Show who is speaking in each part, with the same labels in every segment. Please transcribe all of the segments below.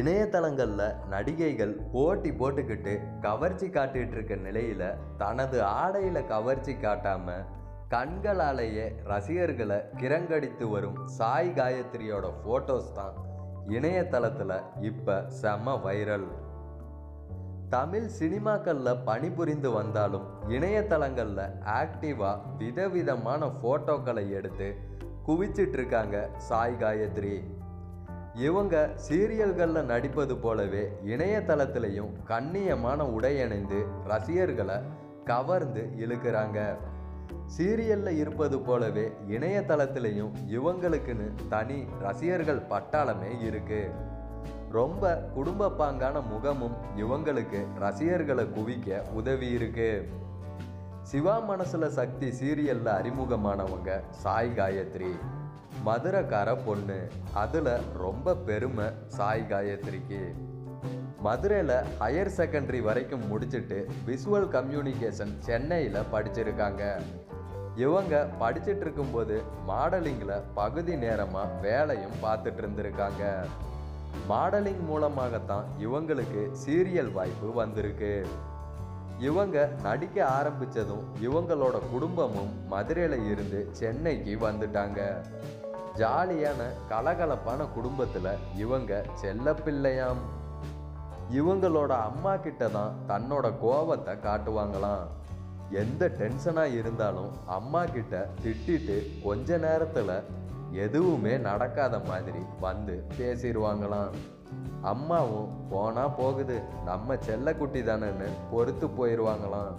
Speaker 1: இணையதளங்களில் நடிகைகள் போட்டி போட்டுக்கிட்டு கவர்ச்சி காட்டிட்டு இருக்க நிலையில் தனது ஆடையில் கவர்ச்சி காட்டாம கண்களாலேயே ரசிகர்களை கிரங்கடித்து வரும் சாய் காயத்ரியோட ஃபோட்டோஸ் தான் இணையதளத்தில் இப்போ செம வைரல் தமிழ் சினிமாக்களில் பணிபுரிந்து வந்தாலும் இணையதளங்களில் ஆக்டிவாக விதவிதமான ஃபோட்டோக்களை எடுத்து குவிச்சிட்டு இருக்காங்க சாய் காயத்ரி இவங்க சீரியல்களில் நடிப்பது போலவே இணையதளத்திலையும் கண்ணியமான உடை அணிந்து ரசிகர்களை கவர்ந்து இழுக்கிறாங்க சீரியலில் இருப்பது போலவே இணையதளத்திலையும் இவங்களுக்குன்னு தனி ரசிகர்கள் பட்டாளமே இருக்கு ரொம்ப குடும்ப பாங்கான முகமும் இவங்களுக்கு ரசிகர்களை குவிக்க உதவி இருக்கு சிவா மனசுல சக்தி சீரியல்ல அறிமுகமானவங்க சாய் காயத்ரி மதுரைக்கார பொண்ணு அதுல ரொம்ப பெருமை சாய் காயத்ரிக்கு மதுரையில் ஹையர் செகண்டரி வரைக்கும் முடிச்சுட்டு விஷுவல் கம்யூனிகேஷன் சென்னையில் படிச்சிருக்காங்க இவங்க படிச்சிட்டு இருக்கும்போது மாடலிங்கில் பகுதி நேரமாக வேலையும் பார்த்துட்டு இருந்திருக்காங்க மாடலிங் மூலமாகத்தான் இவங்களுக்கு சீரியல் வாய்ப்பு வந்திருக்கு இவங்க நடிக்க ஆரம்பிச்சதும் இவங்களோட குடும்பமும் மதுரையில் இருந்து சென்னைக்கு வந்துட்டாங்க ஜாலியான கலகலப்பான குடும்பத்தில் இவங்க செல்லப்பிள்ளையாம் இவங்களோட அம்மா கிட்ட தான் தன்னோட கோபத்தை காட்டுவாங்களாம் எந்த டென்ஷனாக இருந்தாலும் அம்மா கிட்ட திட்டிட்டு கொஞ்ச நேரத்தில் எதுவுமே நடக்காத மாதிரி வந்து பேசிடுவாங்களாம் அம்மாவும் போனா போகுது நம்ம செல்லக்குட்டி தானேன்னு பொறுத்து போயிடுவாங்களாம்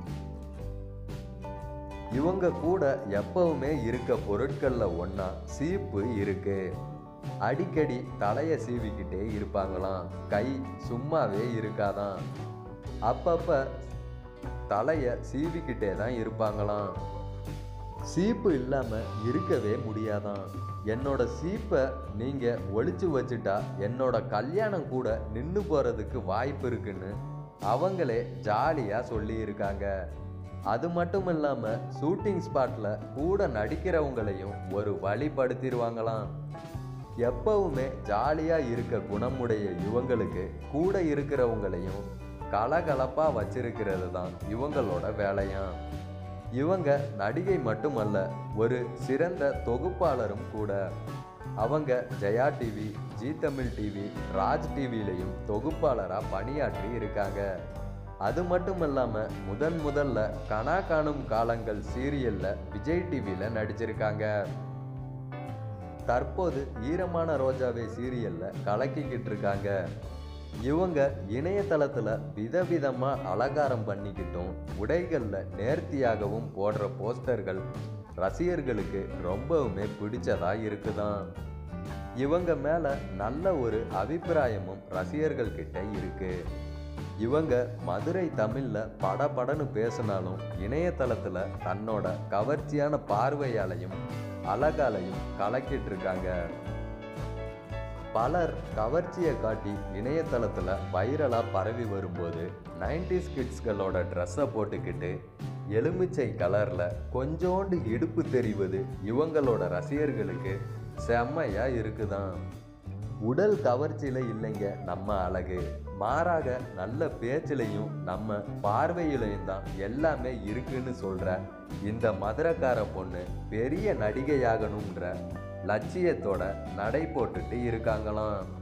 Speaker 1: இவங்க கூட எப்பவுமே இருக்க பொருட்கள்ல ஒண்ணா சீப்பு இருக்கு அடிக்கடி தலையை சீவிக்கிட்டே இருப்பாங்களாம் கை சும்மாவே இருக்காதான் அப்பப்ப தலையை சீவிக்கிட்டே தான் இருப்பாங்களாம் சீப்பு இல்லாம இருக்கவே முடியாதாம் என்னோட சீப்பை நீங்க ஒளிச்சு வச்சுட்டா என்னோட கல்யாணம் கூட நின்று போறதுக்கு வாய்ப்பு இருக்குன்னு அவங்களே ஜாலியா சொல்லி இருக்காங்க அது மட்டும் இல்லாம ஷூட்டிங் ஸ்பாட்ல கூட நடிக்கிறவங்களையும் ஒரு வழிபடுத்திடுவாங்களாம் எப்பவுமே ஜாலியா இருக்க குணமுடைய இவங்களுக்கு கூட இருக்கிறவங்களையும் கலகலப்பா வச்சிருக்கிறது தான் இவங்களோட வேலையாம் இவங்க நடிகை மட்டுமல்ல ஒரு சிறந்த தொகுப்பாளரும் கூட அவங்க ஜெயா டிவி ஜி தமிழ் டிவி ராஜ் டிவிலையும் தொகுப்பாளராக பணியாற்றி இருக்காங்க அது மட்டும் இல்லாமல் முதன் முதல்ல கனா காணும் காலங்கள் சீரியலில் விஜய் டிவியில் நடிச்சிருக்காங்க தற்போது ஈரமான ரோஜாவே சீரியலில் கலக்கிக்கிட்டு இருக்காங்க இவங்க இணையதளத்தில் விதவிதமாக அலங்காரம் பண்ணிக்கிட்டும் உடைகளில் நேர்த்தியாகவும் போடுற போஸ்டர்கள் ரசிகர்களுக்கு ரொம்பவுமே பிடிச்சதா இருக்குதாம் இவங்க மேலே நல்ல ஒரு அபிப்பிராயமும் ரசிகர்கள் கிட்ட இருக்கு இவங்க மதுரை தமிழில் படபடன்னு பேசினாலும் இணையதளத்தில் தன்னோட கவர்ச்சியான பார்வையாலையும் அழகாலையும் கலக்கிட்டு இருக்காங்க பலர் கவர்ச்சியை காட்டி இணையதளத்தில் வைரலாக பரவி வரும்போது நைன்டிஸ் கிட்ஸ்களோட ட்ரெஸ்ஸை போட்டுக்கிட்டு எலுமிச்சை கலரில் கொஞ்சோண்டு இடுப்பு தெரிவது இவங்களோட ரசிகர்களுக்கு செம்மையா இருக்குதான் உடல் கவர்ச்சியில் இல்லைங்க நம்ம அழகு மாறாக நல்ல பேச்சிலையும் நம்ம பார்வையிலையும் தான் எல்லாமே இருக்குன்னு சொல்ற இந்த மதுரக்கார பொண்ணு பெரிய நடிகையாகணுன்ற லட்சியத்தோட நடை போட்டுட்டு இருக்காங்களாம்